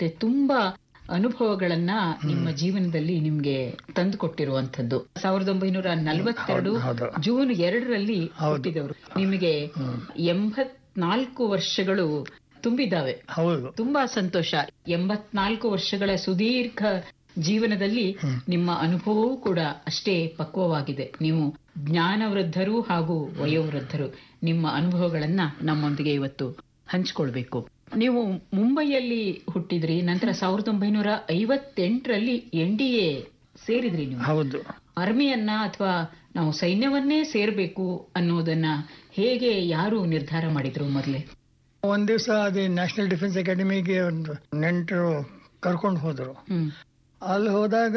ಮತ್ತೆ ತುಂಬಾ ಅನುಭವಗಳನ್ನ ನಿಮ್ಮ ಜೀವನದಲ್ಲಿ ನಿಮ್ಗೆ ತಂದು ಕೊಟ್ಟಿರುವಂತದ್ದು ಸಾವಿರದ ಒಂಬೈನೂರ ನಲವತ್ತೆರಡು ಹೌದು. ಜೂನ್ ಎರಡರಲ್ಲಿ ಹುಟ್ಟಿದವರು ನಿಮಗೆ ಎಂಬತ್ನಾಲ್ಕು ವರ್ಷಗಳು ತುಂಬಿದ್ದಾವೆ ಹೌದು ತುಂಬಾ ಸಂತೋಷ ಎಂಬತ್ನಾಲ್ಕು ವರ್ಷಗಳ ಸುದೀರ್ಘ ಜೀವನದಲ್ಲಿ ನಿಮ್ಮ ಅನುಭವವೂ ಕೂಡ ಅಷ್ಟೇ ಪಕ್ವವಾಗಿದೆ ನೀವು ಜ್ಞಾನವೃದ್ಧರು ಹಾಗೂ ವಯೋವೃದ್ಧರು ನಿಮ್ಮ ಅನುಭವಗಳನ್ನ ನಮ್ಮೊಂದಿಗೆ ಇವತ್ತು ಹಂಚ್ಕೊಳ್ಬೇಕು ನೀವು ಮುಂಬೈಯಲ್ಲಿ ಹುಟ್ಟಿದ್ರಿ ನಂತರ ಸಾವಿರದ ಒಂಬೈನೂರ ಐವತ್ತೆಂಟರಲ್ಲಿ ಎನ್ ಡಿ ಎ ಸೇರಿದ್ರಿ ನೀವು ಹೌದು ಆರ್ಮಿಯನ್ನ ಅಥವಾ ನಾವು ಸೈನ್ಯವನ್ನೇ ಸೇರ್ಬೇಕು ಅನ್ನೋದನ್ನ ಹೇಗೆ ಯಾರು ನಿರ್ಧಾರ ಮಾಡಿದ್ರು ಮೊದಲೇ ಒಂದ್ ದಿವಸ ಅದೇ ನ್ಯಾಷನಲ್ ಡಿಫೆನ್ಸ್ ಅಕಾಡೆಮಿಗೆ ಒಂದು ನೆಂಟರು ಕರ್ಕೊಂಡು ಹೋದ್ರು ಹ್ಮ್ ಅಲ್ಲಿ ಹೋದಾಗ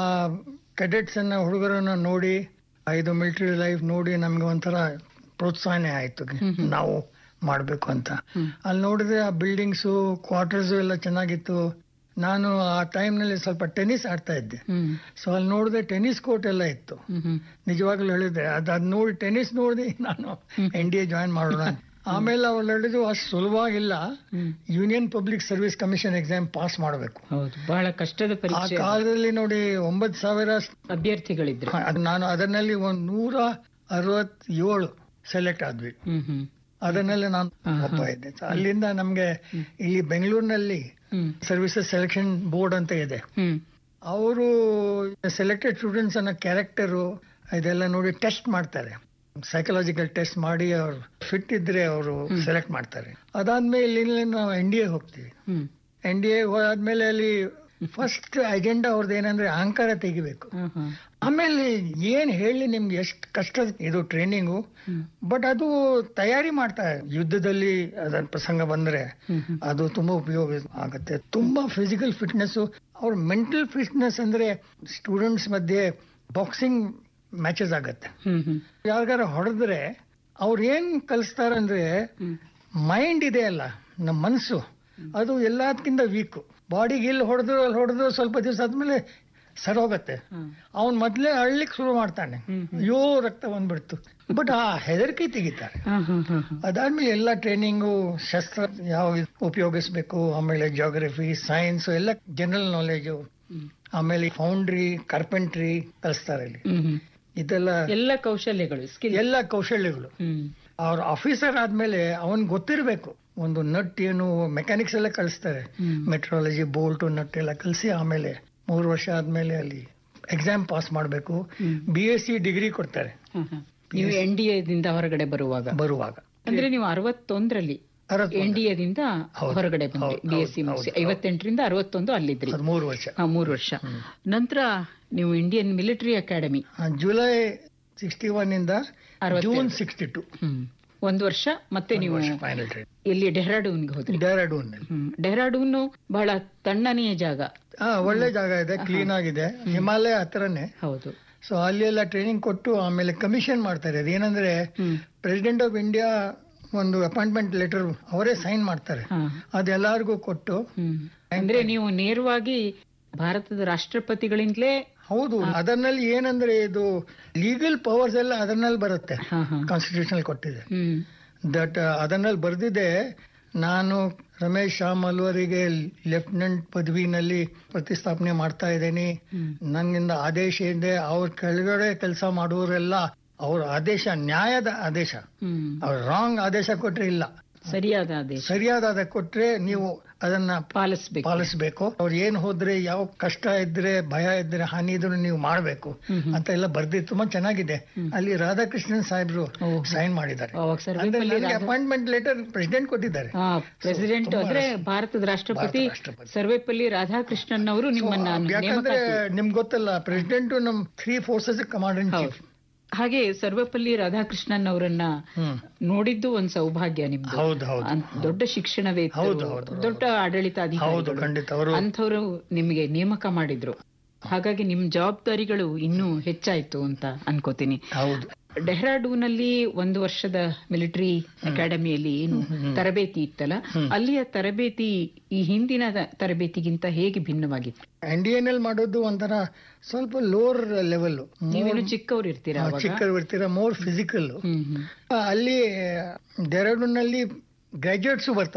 ಕೆಡೆಟ್ಸ್ ಅನ್ನ ಹುಡುಗರನ್ನ ನೋಡಿ ಇದು ಮಿಲಿಟರಿ ಲೈಫ್ ನೋಡಿ ನಮ್ಗೆ ಒಂಥರ ಪ್ರೋತ್ಸಾಹನೆ ಆಯ್ತು ನಾವು ಮಾಡ್ಬೇಕು ಅಂತ ಹ್ಮ್. ಅಲ್ಲಿ ನೋಡಿದ್ರೆ ಆ ಬಿಲ್ಡಿಂಗ್ಸು ಕ್ವಾರ್ಟರ್ಸ್ ಎಲ್ಲ ಚೆನ್ನಾಗಿತ್ತು ನಾನು ಆ time ನಲ್ಲಿ ಸ್ವಲ್ಪ ಟೆನ್ನಿಸ್ ಆಡ್ತಾ ಇದ್ದೆ ಹ್ಮ್ ಸೊ ಅಲ್ಲಿ ನೋಡಿದ್ರೆ ಟೆನ್ನಿಸ್ ಕೋರ್ಟ್ ಎಲ್ಲ ಇತ್ತು ಹ್ಮ್ ಹ್ಮ್ ನಿಜವಾಗ್ಲೂ ಹೇಳಿದ್ರೆ ಅದ್ ಅದ್ ನೋಡಿ ಟೆನ್ನಿಸ್ ನೋಡಿ ನಾನು ಎನ್ ಡಿ ಎ ಜಾಯಿನ್ ಮಾಡೋಣ ಅಂತ. ಆಮೇಲೆ ಅವ್ರು ಹೇಳಿದ್ರು ಅಷ್ಟು ಸುಲಭವಾಗಿಲ್ಲ ಹ್ಮ್ union public service commission exam pass ಮಾಡಬೇಕು ಹೌದು ಬಹಳ ಕಷ್ಟದ ಆ ಪರೀಕ್ಷೆ ಕಾಲದಲ್ಲಿ ನೋಡಿ ಒಂಬತ್ತು ಸಾವಿರ ಅಭ್ಯರ್ಥಿಗಳಿದ್ರು ಅದ್ ನಾನು ಅದರಲ್ಲಿ ಒಂದ್ ನೂರ ಅರವತ್ತೇಳು ಸೆಲೆಕ್ಟ್ ಆದ್ವಿ ಹ್ಮ್ ಹ್ಮ್ ಅದನ್ನೆಲ್ಲ ನಾನು ಆಹಾ. ಒಬ್ಬ ಇದ್ದೆ So ಅಲ್ಲಿಂದ ನಮ್ಗೆ ಇಲ್ಲಿ ಬೆಂಗಳೂರಿನಲ್ಲಿ ಹ್ಮ್ ಸರ್ವಿಸಸ್ ಸೆಲೆಕ್ಷನ್ ಬೋರ್ಡ್ ಅಂತ ಇದೆ ಹ್ಮ್ ಅವರು ಸೆಲೆಕ್ಟೆಡ್ ಸ್ಟೂಡೆಂಟ್ಸ್ ಅನ್ನ ಕ್ಯಾರೆಕ್ಟರು ಇದೆಲ್ಲ ನೋಡಿ ಟೆಸ್ಟ್ ಮಾಡ್ತಾರೆ ಸೈಕಲಾಜಿಕಲ್ ಟೆಸ್ಟ್ ಮಾಡಿ ಅವ್ರು ಫಿಟ್ ಇದ್ರೆ ಅವರು ಸೆಲೆಕ್ಟ್ ಮಾಡ್ತಾರೆ ಅದಾದ್ಮೇಲೆ ಇಲ್ಲಿ ನಾವು ಎನ್ ಡಿ ಎ ಹೋಗ್ತೀವಿ ಹ್ಮ್ ಎನ್ ಡಿ ಎ ಹೋದ್ಮೇಲೆ ಅಲ್ಲಿ ಫಸ್ಟ್ ಅಜೆಂಡಾ ಅವ್ರದ್ದು ಏನಂದ್ರೆ ಅಹಂಕಾರ ತೆಗಿಬೇಕು ಹ್ಮ್ ಹ್ಮ್ ಆಮೇಲೆ ಏನ್ ಹೇಳಿ ನಿಮ್ಗೆ ಎಷ್ಟು ಕಷ್ಟ ಇದು ಟ್ರೈನಿಂಗು ಹ್ಮ್ ಬಟ್ ಅದು ತಯಾರಿ ಮಾಡ್ತಾರೆ ಯುದ್ಧದಲ್ಲಿ ಅದನ್ನ ಪ್ರಸಂಗ ಬಂದ್ರೆ ಹ್ಮ್ ಹ್ಮ್ ಅದು ತುಂಬಾ ಉಪಯೋಗ ಆಗುತ್ತೆ ತುಂಬಾ ಫಿಸಿಕಲ್ ಫಿಟ್ನೆಸ್ ಅವ್ರ ಮೆಂಟಲ್ ಫಿಟ್ನೆಸ್ ಅಂದ್ರೆ ಸ್ಟೂಡೆಂಟ್ಸ್ ಮಧ್ಯೆ ಬಾಕ್ಸಿಂಗ್ ಮ್ಯಾಚಸ್ ಆಗತ್ತೆ ಹ್ಮ್ ಹ್ಮ್ ಯಾರಿಗಾರ ಹೊಡೆದ್ರೆ ಅವ್ರು ಏನ್ ಕಲಿಸ್ತಾರಂದ್ರೆ ಹ್ಮ್ ಮೈಂಡ್ ಇದೆ ಅಲ್ಲ ನಮ್ಮ ಮನಸ್ಸು ಅದು ಎಲ್ಲದಕ್ಕಿಂತ ವೀಕ್ ಬಾಡಿಗೆ ಇಲ್ಲಿ ಹೊಡೆದ್ರು ಅಲ್ಲಿ ಹೊಡೆದ್ರು ಸ್ವಲ್ಪ ದಿವಸ ಆದ್ಮೇಲೆ ಸರ್ ಹೋಗತ್ತೆ ಹ್ಮ್ ಅವನ್ ಮೊದ್ಲೇ ಅಳ್ಲಿಕ್ಕೆ ಶುರು ಮಾಡ್ತಾನೆ ಹ್ಮ್, ಅಯ್ಯೋ ರಕ್ತ ಬಂದ್ಬಿಡ್ತು ಬಟ್ ಆ ಹೆದರಿಕೆ ತೆಗಿತಾರೆ ಹ್ಮ್ ಹ್ಮ್ ಹ್ಮ್ ಹ್ಮ್ ಅದಾದ್ಮೇಲೆ ಎಲ್ಲ ಟ್ರೈನಿಂಗು ಶಸ್ತ್ರ ಯಾವ ಉಪಯೋಗಿಸ್ಬೇಕು ಆಮೇಲೆ ಜಿಯೋಗ್ರಫಿ ಸೈನ್ಸ್ ಎಲ್ಲ ಜನರಲ್ ನಾಲೆಜು ಹ್ಮ್. ಆಮೇಲೆ ಫೌಂಡ್ರಿ ಕಾರ್ಪೆಂಟ್ರಿ ಕಲಿಸ್ತಾರೆ ಇಲ್ಲಿ ಹ್ಮ್ ಹ್ಮ್ ಇದೆಲ್ಲ ಎಲ್ಲ ಕೌಶಲ್ಯಗಳು ಸ್ಕಿಲ್ ಎಲ್ಲ ಕೌಶಲ್ಯಗಳು ಹ್ಮ್ ಅವ್ರ ಆಫೀಸರ್ ಆದ್ಮೇಲೆ ಅವನ್ ಗೊತ್ತಿರ್ಬೇಕು ಒಂದು ನಟ್ ಏನು ಮೆಕ್ಯಾನಿಕ್ಸ್ ಎಲ್ಲ ಕಲಿಸ್ತಾರೆ ಹ್ಮ್. ಮೆಟ್ರಾಲಜಿ ಬೋಲ್ಟ್ ನಟ್ ಎಲ್ಲ ಕಲಿಸಿ ಆಮೇಲೆ ಮೂರು ವರ್ಷ ಆದ್ಮೇಲೆ ಅಲ್ಲಿ ಎಕ್ಸಾಮ್ ಪಾಸ್ ಮಾಡಬೇಕು ಹ್ಮ್. ಬಿ ಎಸ್ ಸಿ ಡಿಗ್ರಿ ಕೊಡ್ತಾರೆ ಹ್ಮ್ ಹ್ಮ್. ನೀವು ಎನ್ ಡಿ ಎದಿಂದ ಹೊರಗಡೆ ಬರುವಾಗ ಬರುವಾಗ ಅಂದ್ರೆ ನೀವು ಅರವತ್ತೊಂದರಲ್ಲಿ ಅರವತ್ತೊಂದು. ಎನ್ ಡಿ ಎದಿಂದ ಹೌದು. ಹೊರಗಡೆ ಬಂದ್ರಿ ಹೌದು, ಬಿ ಎಸ್ ಸಿ ಹೌದು, ಮುಗಿಸಿ ಹೌದು. ಐವತ್ತೆಂಟರಿಂದ ಅರವತ್ತೊಂದು ಅಲ್ಲಿದ್ರಿ ಹದಿಮೂರು ವರ್ಷ ಹಾ ಮೂರು ವರ್ಷ ನಂತರ ನೀವು ಇಂಡಿಯನ್ ಮಿಲಿಟರಿ ಅಕಾಡೆಮಿ ಆ, ಜುಲೈ ಸಿಕ್ಸ್ಟಿ ಒನ್ ಇಂದ ಅರವತ್ತೆರಡು. ಜೂನ್ ಸಿಕ್ಸ್ಟಿ ಟು ಹ್ಮ್ ಒಂದು ವರ್ಷ ಮತ್ತೆ ನೀವು ಫೈನಲ್ ಟ್ರೈನ್ ಇಲ್ಲಿ ಡೆಹ್ರಾಡೂನ್ಗೆ ಹೋದ್ರಿ ಡೆಹ್ರಾಡೂನ್ ಹ್ಮ್ ಡೆಹ್ರಾಡೂನ್ ಬಹಳ ತಣ್ಣನೆಯ ಜಾಗ ಹಾ ಒಳ್ಳೆ ಜಾಗ ಇದೆ ಕ್ಲೀನ್ ಆಗಿದೆ ಹಿಮಾಲಯ ಹತ್ರನೇ ಹೌದು ಸೊ ಅಲ್ಲಿ ಎಲ್ಲ ಟ್ರೈನಿಂಗ್ ಕೊಟ್ಟು ಆಮೇಲೆ ಕಮಿಷನ್ ಮಾಡ್ತಾರೆ ಅದೇನಂದ್ರೆ ಹ್ಮ್ ಪ್ರೆಸಿಡೆಂಟ್ ಆಫ್ ಇಂಡಿಯಾ ಒಂದು ಅಪಾಯಿಂಟ್ಮೆಂಟ್ ಲೆಟರ್ ಅವರೇ ಸೈನ್ ಮಾಡ್ತಾರೆ ಹಾ ಅದೆಲ್ಲರಿಗೂ ಕೊಟ್ಟು ಹ್ಮ್ ಅಂದ್ರೆ ನೀವು ನೇರವಾಗಿ ಭಾರತದ ರಾಷ್ಟ್ರಪತಿಗಳಿಂದಲೇ ಹೌದು ಅದರಲ್ಲಿ ಏನಂದ್ರೆ ಇದು ಲೀಗಲ್ ಪವರ್ಸ್ ಎಲ್ಲ ಅದನ್ನಲ್ಲಿ ಬರುತ್ತೆ ಹಾ ಹಾ ಕಾನ್ಸ್ಟಿಟ್ಯೂಷನ್ ಕೊಟ್ಟಿದೆ ಹ್ಮ್ ದಟ್ ಅದನ್ನಲ್ಲಿ ಬರ್ದಿದೆ ನಾನು ರಮೇಶ್ ಶಾ ಮಲ್ವರಿಗೆ ಲೆಫ್ಟಿನೆಂಟ್ ಪದವಿನಲ್ಲಿ ಪ್ರತಿಸ್ಥಾಪನೆ ಮಾಡ್ತಾ ಇದ್ದೀನಿ ಹ್ಮ್ ನನ್ನಿಂದ ಆದೇಶ ಇದೆ ಅವ್ರ ಕೆಳಗಡೆ ಕೆಲಸ ಮಾಡುವವರೆಲ್ಲ ಅವ್ರ ಆದೇಶ ನ್ಯಾಯದ ಆದೇಶ ಹ್ಮ್ ಅವ್ರ ರಾಂಗ್ ಆದೇಶ ಕೊಟ್ರೆ ಇಲ್ಲ ಸರಿಯಾದ ಆದೇಶ ಸರಿಯಾದ ಆದೇಶ ಕೊಟ್ರೆ ನೀವು ಅದನ್ನ ಪಾಲಿಸ್ಬೇಕು ಪಾಲಿಸ್ಬೇಕು ಅವ್ರು ಏನ್ ಹೋದ್ರೆ ಯಾವ ಕಷ್ಟ ಇದ್ರೆ ಭಯ ಇದ್ರೆ ಹಾನಿ ಇದ್ರು ನೀವು ಮಾಡ್ಬೇಕು ಹ್ಮ್ ಹ್ಮ್. ಅಂತ ಎಲ್ಲ ಬರ್ದಿ ತುಂಬಾ ಚೆನ್ನಾಗಿದೆ ಅಲ್ಲಿ ರಾಧಾಕೃಷ್ಣನ್ ಸಾಹೇಬ್ರು ಓಹೋ. ಸೈನ್ ಮಾಡಿದ್ದಾರೆ ಅವಾಗ Sarvepalli Radha- appointment letter president ಕೊಟ್ಟಿದ್ದಾರೆ ಹಾ ಪ್ರೆಸಿಡೆಂಟ್ ತುಂಬಾ ಅಂದ್ರೆ ಭಾರತದ ರಾಷ್ಟ್ರಪತಿ ಭಾರತ ರಾಷ್ಟ್ರಪತಿ. ಸರ್ವೇಪಲ್ಲಿ ರಾಧಾಕೃಷ್ಣನ್ ಅವರು ನಿಮ್ಮನ್ನ ಯಾಕಂದ್ರೆ ನೇಮಕಾತಿ ನಿಮ್ಗೆ ಗೊತ್ತಲ್ಲ ಪ್ರೆಸಿಡೆಂಟ್ ನಮ್ ತ್ರೀ ಫೋರ್ಸಸ್ ಕಮಾಂಡ್ ಇನ್ ಹೌದು ಚೀಫ್ ಹಾಗೆ ಸರ್ವಪಲ್ಲಿ ರಾಧಾಕೃಷ್ಣನ್ ಅವರನ್ನ ಹ್ಮ್ ನೋಡಿದ್ದು ಒಂದ್ ಸೌಭಾಗ್ಯ ನಿಮ್ದು ಹೌದು ಹೌದು ಅನ್- ದೊಡ್ಡ ಶಿಕ್ಷಣವೇತ್ತರು ಹೌದು, ಹೌದು, ದೊಡ್ಡ ಆಡಳಿತಾಧಿಕಾರಿಗಳು ಹೌದು ಖಂಡಿತ ಅವರು ಅಂಥವ್ರು ನಿಮಗೆ ನೇಮಕ ಮಾಡಿದ್ರು ಹಾಗಾಗಿ ನಿಮ್ ಜವಾಬ್ದಾರಿಗಳು ಇನ್ನೂ ಹೆಚ್ಚಾಯ್ತು ಅಂತ ಅನ್ಕೋತೀನಿ ಹೌದು ಡೆಹ್ರಾಡೂನ್ ಅಲ್ಲಿ ಒಂದು ವರ್ಷದ ಮಿಲಿಟರಿ ಅಕಾಡೆಮಿಯಲ್ಲಿ ಏನು ತರಬೇತಿ ಇತ್ತಲ್ಲ ಅಲ್ಲಿಯ ತರಬೇತಿ ಈ ಹಿಂದಿನ ತ- ತರಬೇತಿಗಿಂತ ಹೇಗೆ ಭಿನ್ನವಾಗಿತ್ತು ಎನ್ ಡಿ ಎನ್ ಎಲ್ ಮಾಡೋದು ಒಂಥರ ಸ್ವಲ್ಪ ಲೋವರ್ ಲೆವೆಲ್ ನೀವೇನು ಚಿಕ್ಕವ್ರು ಇರ್ತೀರಾ ಅವಾಗ ಚಿಕ್ಕರು ಇರ್ತೀರ ಮೋರ್ ಫಿಸಿಕಲ್ ಹ್ಮ್ ಹ್ಮ್ ಅಲ್ಲಿ ಡೆಹ್ರಾಡೂನ್ ನಲ್ಲಿ ಗ್ರಾಜುಯೇಟ್ಸ್ ಬರ್ತಾರೆ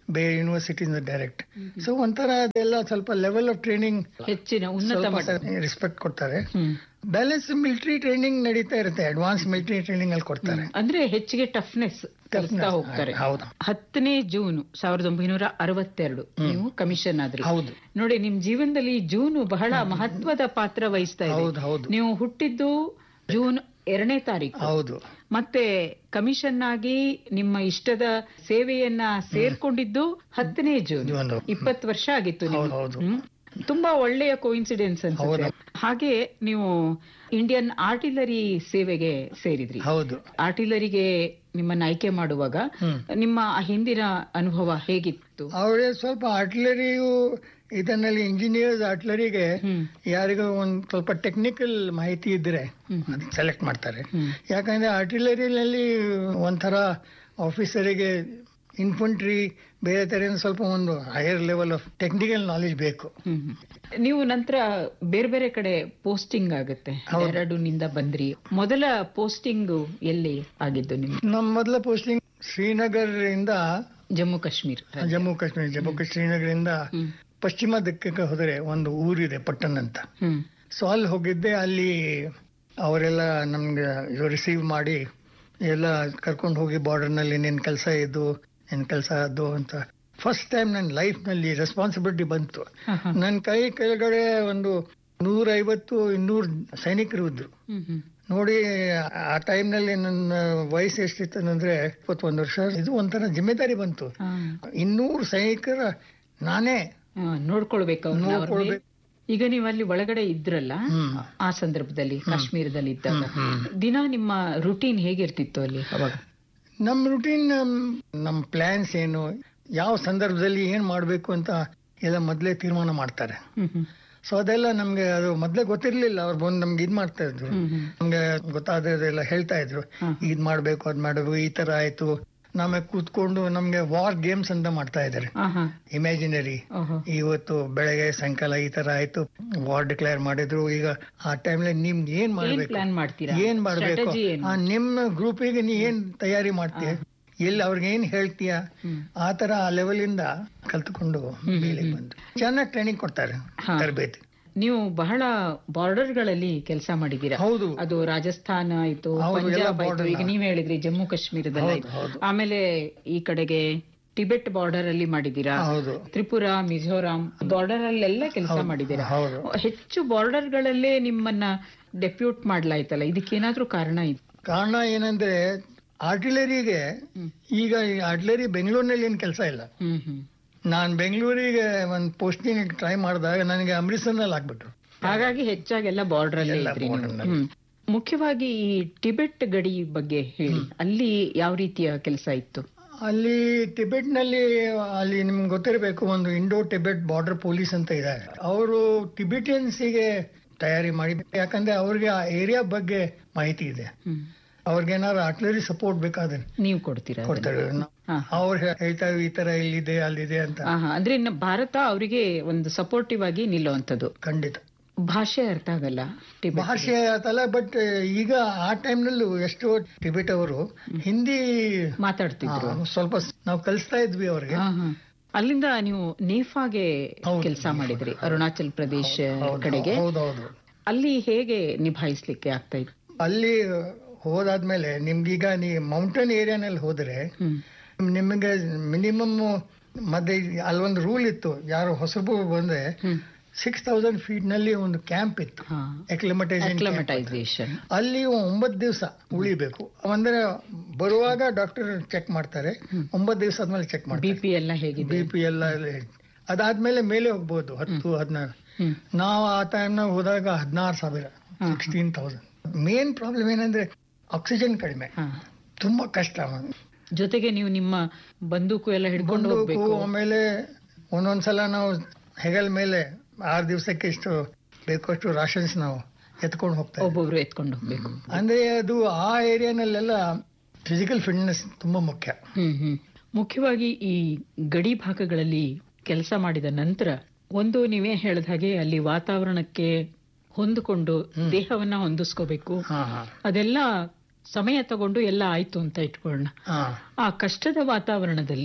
ಬೇರೆ ಯೂನಿವರ್ಸಿಟಿಯಿಂದ ಡೈರೆಕ್ಟ್ ಸೊ ಒಂಥರ ಅದೆಲ್ಲ ಸ್ವಲ್ಪ ಲೆವೆಲ್ ಆಫ್ ಟ್ರೈನಿಂಗ್ ಹೆಚ್ಚಿನ ಉನ್ನತ ಮಟ್ಟ ರೆಸ್ಪೆಕ್ಟ್ ಕೊಡ್ತಾರೆ ಹ್ಮ್. ಬ್ಯಾಲೆನ್ಸ್ ಮಿಲಿಟರಿ ಟ್ರೈನಿಂಗ್ ನಡೀತಾ ಇರುತ್ತೆ ಅಡ್ವಾನ್ಸ್ ಮಿಲಿಟರಿ ಟ್ರೈನಿಂಗ್ ಅಲ್ಲಿ ಕೊಡ್ತಾರೆ ಅಂದ್ರೆ ಹೆಚ್ಚಿಗೆ ಟಫ್ನೆಸ್ ಕಲಿಸ್ತಾ ಹೋಗ್ತಾರೆ ಹೌದು ಹತ್ತನೇ ಜೂನ್ ಸಾವಿರದ ಒಂಬೈನೂರ ಅರವತ್ತೆರಡು ನೀವು ಕಮಿಷನ್ ಆದ್ರಿ ಹೌದು ನೋಡಿ ನಿಮ್ ಜೀವನದಲ್ಲಿ ಜೂನ್ ಬಹಳ ಮಹತ್ವದ ಪಾತ್ರ ವಹಿಸ್ತಾ ಇದೆ ಹೌದು ಹೌದು ನೀವು ಹುಟ್ಟಿದ್ದು ಜೂನ್ ಎರಡನೇ ತಾರೀಕು ಹೌದು ಮತ್ತೆ ಕಮಿಷನ್ ಆಗಿ ನಿಮ್ಮ ಇಷ್ಟದ ಸೇವೆಯನ್ನ ಸೇರ್ಕೊಂಡಿದ್ದು ಹತ್ತನೇ ಜೂನ್ ಒಂದು ಇಪ್ಪತ್ತು ವರ್ಷ ಆಗಿತ್ತು ನೀವು ಹೌದು ಹೌದು ಹ್ಮ್. ತುಂಬಾ ಒಳ್ಳೆಯ ಕೋಇನ್ಸಿಡೆನ್ಸ್ ಅನ್ಸುತ್ತೆ ಹೌದು. ಹಾಗೆ ನೀವು ಇಂಡಿಯನ್ ಆರ್ಟಿಲರಿ ಸೇವೆಗೆ ಸೇರಿದ್ರಿ ಹೌದು ಆರ್ಟಿಲರಿಗೆ ನಿಮ್ಮನ್ನ ಆಯ್ಕೆ ಮಾಡುವಾಗ ಹ್ಮ್ ನಿಮ್ಮ ಆ ಹಿಂದಿನ ಅನುಭವ ಹೇಗಿತ್ತು ಅವರೇ ಸ್ವಲ್ಪ ಆರ್ಟಿಲರಿಯು ಇದನ್ನಲ್ಲಿ ಇಂಜಿನಿಯರ್ಸ್ ಆರ್ಟಿಲರಿಗೆ ಹ್ಮ್ ಯಾರಿಗೂ ಒಂದ್ ಸ್ವಲ್ಪ ಟೆಕ್ನಿಕಲ್ ಮಾಹಿತಿ ಇದ್ರೆ ಹ್ಮ್. ಸೆಲೆಕ್ಟ್ ಮಾಡ್ತಾರೆ ಹ್ಮ್. ಯಾಕಂದ್ರೆ ಆರ್ಟಿಲರಿನಲ್ಲಿ ಒಂಥರ ಆಫೀಸರಿಗೆ ಇನ್ಫಂಟ್ರಿ ಬೇರೆ ತರ ಸ್ವಲ್ಪ ಒಂದು higher level of technical knowledge ಬೇಕು ಹ್ಮ್. ನೀವು ನಂತರ ಬೇರೆ ಬೇರೆ ಕಡೆ ಪೋಸ್ಟಿಂಗ್ ಆಗುತ್ತೆ ಹೌದು. ಡೆಹ್ರಾಡೂನ್ನಿಂದ ಬಂದ್ರಿ ಮೊದಲ ಪೋಸ್ಟಿಂಗ್ ಎಲ್ಲಿ ಆಗಿದ್ದು ನಿಮ್ಗೆ ನಮ್ಮ ಮೊದಲ ಪೋಸ್ಟಿಂಗ್ ಶ್ರೀನಗರ್ ಇಂದ ಜಮ್ಮು ಕಾಶ್ಮೀರ್ ಜಮ್ಮು ಕಾಶ್ಮೀರ ಜಮ್ಮು ಕಾಶ್ಮೀರ ಶ್ರೀನಗರಿಂದ ಹ್ಮ್. ಪಶ್ಚಿಮ ದಿಕ್ಕಕ್ಕೆ ಹೋದರೆ ಒಂದು ಊರಿದೆ ಪಟ್ಟಣ ಅಂತ ಹ್ಮ್ ಸೊ ಅಲ್ಲಿ ಹೋಗಿದ್ದೆ ಅಲ್ಲಿ ಅವರೆಲ್ಲ ನಮ್ಗೆ ರಿಸೀವ್ ಮಾಡಿ ಎಲ್ಲ ಕರ್ಕೊಂಡು ಹೋಗಿ ಬಾರ್ಡರ್ನಲ್ಲಿ ನಿನ್ನ ಕೆಲಸ ಇದು ನಿನ್ನ ಕೆಲಸ ಅದು ಅಂತ ಫಸ್ಟ್ ಟೈಮ್ ನನ್ನ ಲೈಫ್ನಲ್ಲಿ ರೆಸ್ಪಾನ್ಸಿಬಿಲಿಟಿ ಬಂತು ಹ, ಹ. ನನ್ನ ಕೈ ಕೆಳಗಡೆ ಒಂದು ನೂರೈವತ್ತು ಇನ್ನೂರು ಸೈನಿಕರು ಇದ್ರು ಹ್ಮ್, ಹ್ಮ್. ನೋಡಿ ಆ ಟೈಮ್ನಲ್ಲಿ ನನ್ನ ವಯಸ್ಸು ಎಷ್ಟಿತ್ತು ಅಂದ್ರೆ ಇಪ್ಪತ್ತೊಂದು ವರ್ಷ ಇದು ಒಂಥರ ಜಿಮ್ಮೆದಾರಿ ಬಂತು ಹಾ. ಇನ್ನೂರು ಸೈನಿಕರ ನಾನೇ ಹಾ, ನೋಡ್ಕೊಳ್ಬೇಕು ಅವ್ರನ್ನ, ಅವ್ರ ಮೇಲೆ. ನೋಡ್ಕೊಳ್ಬೇಕು. ಈಗ ನೀವು ಅಲ್ಲಿ ಒಳಗಡೆ ಇದ್ರಲ್ಲ ಹ್ಮ್. ಆ ಸಂದರ್ಭದಲ್ಲಿ ಕಾಶ್ಮೀರದಲ್ಲಿ ಇದ್ದಾಗ ಹ್ಮ್. ದಿನ ನಿಮ್ಮ ರುಟೀನ್ ಹೇಗಿರ್ತಿತ್ತು ಅಲ್ಲಿ ಅವಾಗ ನಮ್ಮ ರುಟೀನ್ ನಮ್ಮ ಪ್ಲಾನ್ಸ್ ಏನು ಯಾವ ಸಂದರ್ಭದಲ್ಲಿ ಏನ್ ಮಾಡ್ಬೇಕು ಅಂತ ಎಲ್ಲ ಮೊದಲೇ ತೀರ್ಮಾನ ಮಾಡ್ತಾರೆ ಹ್ಮ್, ಹ್ಮ್. ಸೊ ಅದೆಲ್ಲ ನಮ್ಗೆ ಅದು ಮೊದಲೇ ಗೊತ್ತಿರ್ಲಿಲ್ಲ ಅವ್ರು ಬಂದು ನಮ್ಗೆ ಇದ್ ಮಾಡ್ತಾ ಇದ್ರು ಹ್ಮ್, ಹ್ಮ್. ನಮ್ಗೆ ಗೊತ್ತಾದ್ರೆಲ್ಲ ಹೇಳ್ತಾ ಇದ್ರು ಹ್ಮ್. ಇದ್ ಮಾಡ್ಬೇಕು ಅದ್ ಮಾಡ್ಬೇಕು ಈ ತರ ಆಯ್ತು ನಮಗೆ ಕೂತ್ಕೊಂಡು ನಮ್ಗೆ ವಾರ್ ಗೇಮ್ಸ್ ಅಂತ ಮಾಡ್ತಾ ಇದ್ದಾರೆ ಆಹಾ. ಇಮ್ಯಾಜಿನರಿ ಓಹೋ. ಇವತ್ತು ಬೆಳಗ್ಗೆ ಸಾಯಂಕಾಲ ಈ ತರ ಆಯ್ತು ವಾರ್ ಡಿಕ್ಲೇರ್ ಮಾಡಿದ್ರು ಈಗ ಆ ಟೈಮ್ಲಿ ನಿಮ್ ಏನ್ ಏನ್ ಮಾಡ್ಬೇಕು ಪ್ಲಾನ್ ಮಾಡ್ತೀರಾ ಏನ್ ಮಾಡ್ಬೇಕು Strategy ಏನು? ಆ, ನಿಮ್ಮ ಗ್ರೂಪಿಗೆ ನೀ ಏನ್ ತಯಾರಿ ಮಾಡ್ತೀಯ ಎಲ್ಲಿ ಅವ್ರಿಗೆ ಏನ್ ಹೇಳ್ತೀಯ ಹ್ಮ್. ಆ ತರ ಆ ಲೆವೆಲ್ ಇಂದ ಕಲ್ತುಕೊಂಡು ಹ್ಮ್, ಮೇಲೆ ಹ್ಮ್. ಬಂದು ಚೆನ್ನಾಗಿ ಟ್ರೈನಿಂಗ್ ಕೊಡ್ತಾರೆ ಹಾ. ತರಬೇತಿ ನೀವು ಬಹಳ ಬಾರ್ಡರ್ ಗಳಲ್ಲಿ ಕೆಲಸ ಮಾಡಿದ್ದೀರಾ ಹೌದು ಅದು ರಾಜಸ್ಥಾನ ಆಯ್ತು ಹೌದು, ಎಲ್ಲ ಪಂಜಾಬ್ ಆಯ್ತು border ಈಗ ನ. ನೀವ್ ಹೇಳಿದ್ರಿ ಜಮ್ಮು ಕಾಶ್ಮೀರದಲ್ಲಿ ಹೌದು, ಆಯ್ತು. ಹೌದು. ಆಮೇಲೆ ಈ ಕಡೆಗೆ ಟಿಬೆಟ್ ಬಾರ್ಡರ್ ಅಲ್ಲಿ ಮಾಡಿದ್ದೀರಾ ಹೌದು ತ್ರಿಪುರಾ ಮಿಜೋರಾಂ ಬಾರ್ಡರ್ ಅಲ್ಲೆಲ್ಲ ಕೆಲಸ ಹೌದು, ಮಾಡಿದ್ದೀರಾ ಹೌದು ಹೆಚ್ಚು ಬಾರ್ಡರ್ ಗಳಲ್ಲೇ ನಿಮ್ಮನ್ನ ಡೆಪ್ಯೂಟ್ ಮಾಡ್ಲಾಯ್ತಲ್ಲ ಇದಕ್ಕೇನಾದ್ರೂ ಕಾರಣ ಇತ್ತು ಕಾರಣ ಏನಂದ್ರೆ ಆರ್ಟಿಲರಿಗೆ ಹ್ಮ್. ಈಗ ಆರ್ಟಿಲರಿ ಬೆಂಗಳೂರಿನಲ್ಲಿ ಏನ್ ಕೆಲಸ ಇಲ್ಲ ಹ್ಮ್ ಹ್ಮ್ ನಾನ್ ಬೆಂಗಳೂರಿಗೆ ಒಂದು ಪೋಸ್ಟಿಂಗ್ ಟ್ರೈ ಮಾಡಿದಾಗ ನನಗೆ ಅಮೃತ್ಸರ್ನಲ್ಲಿ ಆಗ್ಬಿಟ್ರು ಹಾಗಾಗಿ ಹೆಚ್ಚಾಗಿ ಎಲ್ಲ ಬಾರ್ಡರ್ ಅಲ್ಲೇ ಎಲ್ಲ ಇದ್ರಿ ನೀವು. border ನಲ್ಲಿ. ಹ್ಮ್. ಮುಖ್ಯವಾಗಿ ಈ ಟಿಬೆಟ್ ಗಡಿ ಬಗ್ಗೆ ಹೇಳಿ ಅಲ್ಲಿ ಯಾವ ರೀತಿಯ ಕೆಲಸ ಇತ್ತು ಅಲ್ಲಿ ಟಿಬೆಟ್ ನಲ್ಲಿ ಅಲ್ಲಿ ನಿಮ್ಗೆ ಗೊತ್ತಿರಬೇಕು ಒಂದು ಇಂಡೋ ಟಿಬೆಟ್ ಬಾರ್ಡರ್ ಪೊಲೀಸ್ ಅಂತ ಇದೆ ಅವರು ಟಿಬೆಟಿಯನ್ಸಿಗೆ ತಯಾರಿ ಮಾಡಿ ಯಾಕಂದ್ರೆ ಅವ್ರಿಗೆ ಆ ಏರಿಯಾ ಬಗ್ಗೆ ಮಾಹಿತಿ ಇದೆ ಹ್ಮ್. ಅವ್ರಿಗೇನಾದ್ರು ಆರ್ಟಿಲರಿ ಸಪೋರ್ಟ್ ಬೇಕಾದ್ರೆ ನೀವು ಕೊಡ್ತೀರಾ ಅದನ್ನ? ಕೊಡ್ತಾರೆ ಹಾ. ಅವ್ರು ಹೇಳ್ತಾರೆ ಈ ತರ ಇಲ್ಲಿದೆ ಅಲ್ಲಿದೆ ಅಂತ ಆಹಾ, ಅಂದ್ರೆ ಇನ್ನು ಭಾರತ ಅವರಿಗೆ ಒಂದು ಸಪೋರ್ಟಿವ್ ಆಗಿ ನಿಲ್ಲುವಂಥದ್ದು ಖಂಡಿತ ಭಾಷೆ ಅರ್ಥ ಆಗಲ್ಲ ಟಿಬೆಟ್ ಭಾಷೆ ಆತಲ್ಲ ಬಟ್ ಈಗ ಆ ಟೈಮ್ನಲ್ಲೂ ಎಷ್ಟೋ ಟಿಬೆಟ್ ಅವರು ಹಿಂದಿ ಮಾತಾಡ್ತಿದ್ರು ಆ, ಸ್ವಲ್ಪ ನಾವು ಕಲಿಸ್ತಾ ಇದ್ವಿ ಅವ್ರಿಗೆ ಹಾ, ಹಾ. ಅಲ್ಲಿಂದ ನೀವು ನೇಫಾಗೆ ಹೌದು. ಕೆಲಸ ಮಾಡಿದ್ರಿ ಅರುಣಾಚಲ್ ಪ್ರದೇಶ ಹೌದು, ಕಡೆಗೆ ಹೌದೌದು ಅಲ್ಲಿ ಹೇಗೆ ನಿಭಾಯಿಸ್ಲಿಕ್ಕೆ ಆಗ್ತಾ ಇತ್ತು ಅಲ್ಲಿ ಹೋದಾದ್ಮೇಲೆ ನಿಮ್ಗೀಗ ನೀ ಮೌಂಟೇನ್ ಏರಿಯಾನಲ್ಲಿ ಹೋದ್ರೆ ಹ್ಮ್ ನಿಮಗೆ ಮಿನಿಮಮ್ ಮತ್ತೆ ಅಲ್ಲೊಂದು ರೂಲ್ ಇತ್ತು ಯಾರು ಹೊಸಬು ಬಂದ್ರೆ ಹ್ಮ್ ಸಿಕ್ಸ್ ತೌಸಂಡ್ ಫೀಟ್ ನಲ್ಲಿ ಒಂದು ಕ್ಯಾಂಪ್ ಇತ್ತು ಹಾ ಎಕ್ಲಿಮಟೈಸೇಷನ್ ಅಕ್ಲಮಟೈಸೇಷನ್ ಅಲ್ಲಿ ಒಂಬತ್ತು ದಿವಸ ಉಳಿಬೇಕು ಅಂದ್ರೆ ಬರುವಾಗ ಡಾಕ್ಟರ್ ಚೆಕ್ ಮಾಡ್ತಾರೆ ಒಂಬತ್ತು ದಿವಸ ಆದ್ಮೇಲೆ ಚೆಕ್ ಬಿ ಮಾಡ್ತಾರೆ ಪಿ ಎಲ್ಲ ಹೇಗಿದೆ ಬಿ ಪಿ ಎಲ್ಲ ಅಲ್ಲಿ- ಅದಾದ್ಮೇಲೆ ಮೇಲೆ ಹೋಗ್ಬೋದು ಹತ್ತು ಹದಿನಾರು ಹ್ಮ್ ನಾವು ಆ ಟೈಮ್ನಾಗ ಹೋದಾಗ ಹದಿನಾರು ಸಾವಿರ ಹಾ. ಸಿಕ್ಸ್ಟೀನ್ ತೌಸಂಡ್ ಮೇನ್ ಪ್ರಾಬ್ಲಮ್ ಏನಂದ್ರೆ ಆಕ್ಸಿಜನ್ ಕಡಿಮೆ ಹಾ ತುಂಬಾ ಕಷ್ಟ ಜೊತೆಗೆ ನೀವು ನಿಮ್ಮ ಬಂದೂಕು ಎಲ್ಲ ಹಿಡ್ಕೊಂಡು ಬಂದೂಕು ಹೋಗ್ಬೇಕು ಆಮೇಲೆ ಒಂದೊಂದ್ಸಲ ನಾವು ಹೆಗಲ್ ಮೇಲೆ ಆರು ದಿವಸಕ್ಕೆ ಇಷ್ಟು ಬೇಕಷ್ಟು ರಾಷನ್ಸ್ ನಾವು ಎತ್ಕೊಂಡು ಹೋಗ್ತಾ ಒಬ್ಬೊಬ್ರು ಎತ್ಕೊಂಡು ಹೋಗ್ಬೇಕು ಅಂದ್ರೆ ಅದು ಆ ಏರಿಯಾನಲ್ಲೆಲ್ಲ ಫಿಸಿಕಲ್ ಫಿಟ್ನೆಸ್ ತುಂಬಾ ಮುಖ್ಯ ಹ್ಮ್ ಹ್ಮ್ ಮುಖ್ಯವಾಗಿ ಈ ಗಡಿ ಭಾಗಗಳಲ್ಲಿ ಕೆಲಸ ಮಾಡಿದ ನಂತರ ಒಂದು ನೀವೇ ಹೇಳಿದ ಹಾಗೆ ಅಲ್ಲಿ ವಾತಾವರಣಕ್ಕೆ ಹೊಂದಿಕೊಂಡು ದೇಹವನ್ನ ಹೊಂದಿಸ್ಕೋಬೇಕು ಹಾ ಹಾ ಅದೆಲ್ಲ ಸಮಯ ತಗೊಂಡು ಎಲ್ಲ ಆಯ್ತು ಅಂತ ಇಟ್ಕೊಳ್ಳೋಣ ಹಾ ಆ ಕಷ್ಟದ ವಾತಾವರಣದಲ್ಲಿ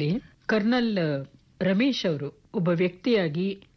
ಕರ್ನಲ್ ರಮೇಶ್ ಅವರು ಒಬ್ಬ ವ್ಯಕ್ತಿಯಾಗಿ